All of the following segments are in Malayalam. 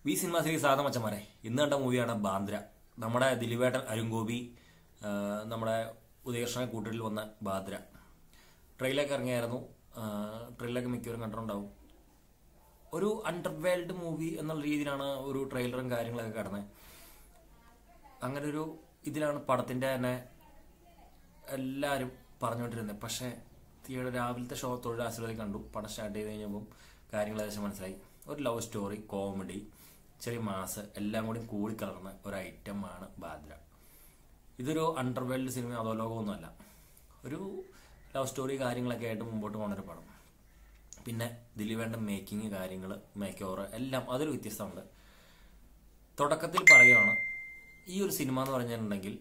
വി സിനിമ സീരീസ് ആദം മച്ചന്മാരെ ഇന്ന് കണ്ട മൂവിയാണ് ബാന്ദ്ര നമ്മുടെ ദിലീപേട്ടൻ അരുങ്കോപി ആ, നമ്മുടെ ഉദയകൃഷ്ണൻ കൂട്ടരിൽ വന്ന ബാന്ദ്ര ട്രെയിലൊക്കെ ഇറങ്ങിയായിരുന്നു ആ, ട്രെയിലൊക്കെ മിക്കവരും കണ്ടിട്ടുണ്ടാവും ഒരു അണ്ടർവേൾഡ് മൂവി എന്നുള്ള രീതിയിലാണ് ഒരു ട്രെയിലറും കാര്യങ്ങളൊക്കെ കടന്നത് അങ്ങനെ ഒരു ഇതിലാണ് പടത്തിന്റെ തന്നെ എല്ലാവരും പറഞ്ഞുകൊണ്ടിരുന്നത് പക്ഷേ തിയേറ്റർ രാവിലത്തെ ഷോ തൊഴിലാശ്രമത്തിൽ കണ്ടു പടം സ്റ്റാർട്ട് ചെയ്ത് കഴിഞ്ഞപ്പോൾ കാര്യങ്ങൾ ഏകദേശം മനസ്സിലായി ഒരു ലവ് സ്റ്റോറി കോമഡി ചെറിയ മാസ് എല്ലാം കൂടി കൂടിക്കലർന്ന ഒരു ഐറ്റമാണ് ബാദ്ര ഇതൊരു അണ്ടർവേൾഡ് സിനിമ അധോലോകമൊന്നുമല്ല ഒരു ലവ് സ്റ്റോറി കാര്യങ്ങളൊക്കെ ആയിട്ട് മുമ്പോട്ട് പോകുന്നൊരു പടം പിന്നെ ദിലീപേണ്ട മേക്കിങ് കാര്യങ്ങൾ മേക്ക് ഓവർ എല്ലാം അതൊരു വ്യത്യസ്തമുണ്ട് തുടക്കത്തിൽ പറയുകയാണ് ഈ ഒരു സിനിമ എന്ന് പറഞ്ഞിട്ടുണ്ടെങ്കിൽ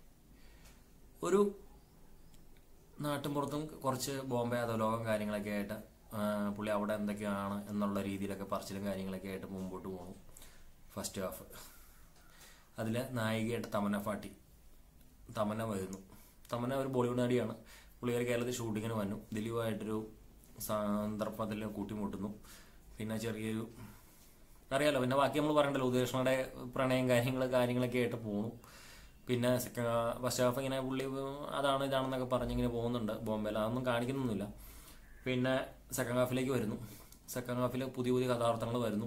ഒരു നാട്ടിൻപുറത്തും കുറച്ച് ബോംബെ അധോലോകം കാര്യങ്ങളൊക്കെ ആയിട്ട് ആ, പുള്ളി അവിടെ എന്തൊക്കെയാണ് എന്നുള്ള രീതിയിലൊക്കെ പറച്ചിലും കാര്യങ്ങളൊക്കെ ആയിട്ട് മുമ്പോട്ട് പോകുന്നു ഫസ്റ്റ് ഹാഫ് അതിൽ നായികയായിട്ട് തമന്ന ഫാട്ടി തമന്ന വരുന്നു തമന്ന ഒരു ബോളിവുഡ് നടിയാണ് പുള്ളിക്കാരി കേരളത്തിൽ ഷൂട്ടിങ്ങിന് വന്നു ദിലീപായിട്ടൊരു സന്ദർഭത്തിൽ കൂട്ടിമുട്ടുന്നു പിന്നെ ചെറിയൊരു അറിയാലോ പിന്നെ ബാക്കി നമ്മൾ പറയണ്ടല്ലോ ഉദയകൃഷ്ണയുടെ പ്രണയം കാര്യങ്ങൾ കാര്യങ്ങളൊക്കെ ആയിട്ട് പോണു പിന്നെ ഫസ്റ്റ് ഹാഫ് ഇങ്ങനെ പുള്ളി അതാണ് ഇതാണെന്നൊക്കെ പറഞ്ഞിങ്ങനെ പോകുന്നുണ്ട് ബോംബെയിൽ അതൊന്നും കാണിക്കുന്നൊന്നുമില്ല പിന്നെ സെക്കൻഡ് ഹാഫിലേക്ക് വരുന്നു സെക്കൻഡ് ഹാഫിൽ പുതിയ പുതിയ കഥാർത്ഥങ്ങൾ വരുന്നു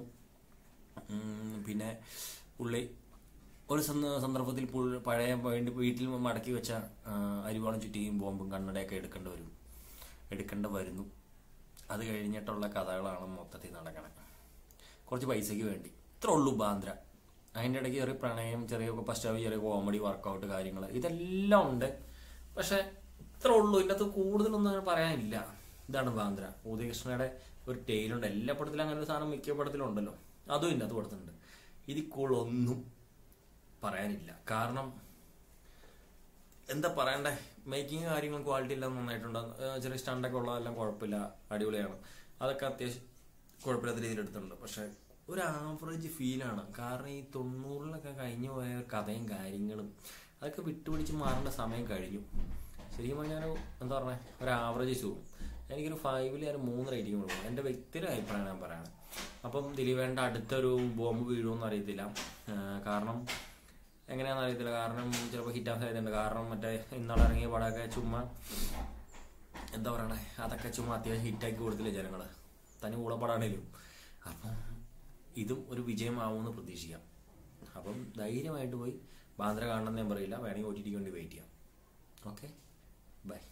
ഉം, പിന്നെ പുള്ളി ഒരു സന്ദ- സന്ദർഭത്തിൽ പുള്ളി പഴയ വേണ്ടി വീട്ടിൽ മടക്കി വെച്ച ആ, അരിവാളും ചുറ്റിയും ബോംബും കണ്ണടയൊക്കെ എടുക്കേണ്ടി വരും എടുക്കേണ്ടി വരുന്നു അത് കഴിഞ്ഞിട്ടുള്ള കഥകളാണ് മൊത്തത്തിൽ നടക്കണത് കുറച്ച് പൈസയ്ക്ക് വേണ്ടി ഇത്ര ഉള്ളൂ ബാന്ദ്ര അതിൻ്റെ ഇടയ്ക്ക് ചെറിയ പ്രണയം ചെറിയ പശ്ചാത്തല ചെറിയ കോമഡി വർക്കൗട്ട് കാര്യങ്ങൾ ഇതെല്ലാം ഉണ്ട് പക്ഷെ ഇത്ര ഉള്ളൂ ഇതിനകത്ത് കൂടുതലൊന്നും അങ്ങനെ പറയാനില്ല ഇതാണ് ബാന്ദ്ര ഉദയകൃഷ്ണയുടെ ഒരു ടെയിലുണ്ട് എല്ലാ പടത്തിലും അങ്ങനെ ഒരു സാധനം മിക്ക പടത്തിലും ഉണ്ടല്ലോ അതും ഇതിനകത്ത് കൊടുത്തിട്ടുണ്ട് ഇതിൽ കൂടുതലൊന്നും പറയാനില്ല കാരണം എന്താ പറയണ്ടേ മേക്കിങ് കാര്യങ്ങൾ ക്വാളിറ്റി എല്ലാം നന്നായിട്ടുണ്ട് ഏഹ് ചെറിയ സ്റ്റണ്ടൊക്കെ ഉള്ളതെല്ലാം കുഴപ്പമില്ല അടിപൊളിയാണ് അതൊക്കെ അത്യാവശ്യം കുഴപ്പമില്ലാത്ത രീതിയിൽ എടുത്തിട്ടുണ്ട് പക്ഷെ ഒരു ആവറേജ് ഫീലാണ് കാരണം ഈ തൊണ്ണൂറിലൊക്കെ കഴിഞ്ഞു പോയ കഥയും കാര്യങ്ങളും അതൊക്കെ വിട്ടുപിടിച്ച് മാറേണ്ട സമയം കഴിഞ്ഞു ശരിക്കും പറഞ്ഞാൽ ഒരു എന്താ പറഞ്ഞ ഒരു ആവറേജ് ഷൂ എനിക്കൊരു ഫൈവിൽ ഞാൻ മൂന്ന് റേറ്റിംഗ് കൊടുക്കും എൻ്റെ വ്യക്തിയുടെ അഭിപ്രായം ഞാൻ പറയാണ് അപ്പം ദിലീപേണ്ട അടുത്തൊരു ബോംബ് വീഴുമെന്ന് അറിയത്തില്ല ഏഹ് കാരണം എങ്ങനെയാണെന്ന് അറിയത്തില്ല കാരണം ചിലപ്പോൾ ഹിറ്റാൻ സാധ്യതയുണ്ട് കാരണം മറ്റേ ഇന്നാളെ ഇറങ്ങിയ പടമൊക്കെ ചുമ്മാ എന്താ പറയണേ അതൊക്കെ ചുമ്മാ അത്യാവശ്യം ഹിറ്റാക്കി കൊടുത്തില്ലേ ജനങ്ങൾ തനി ഊളപ്പടാണേലും അപ്പം ഇതും ഒരു വിജയമാവുമെന്ന് പ്രതീക്ഷിക്കാം അപ്പം ധൈര്യമായിട്ട് പോയി ബാന്ദ്ര കാണണമെന്ന് ഞാൻ പറയില്ല വേണമെങ്കിൽ ഒ ടി ടിക്ക് വേണ്ടി വെയിറ്റ് ചെയ്യാം ഓക്കെ ബൈ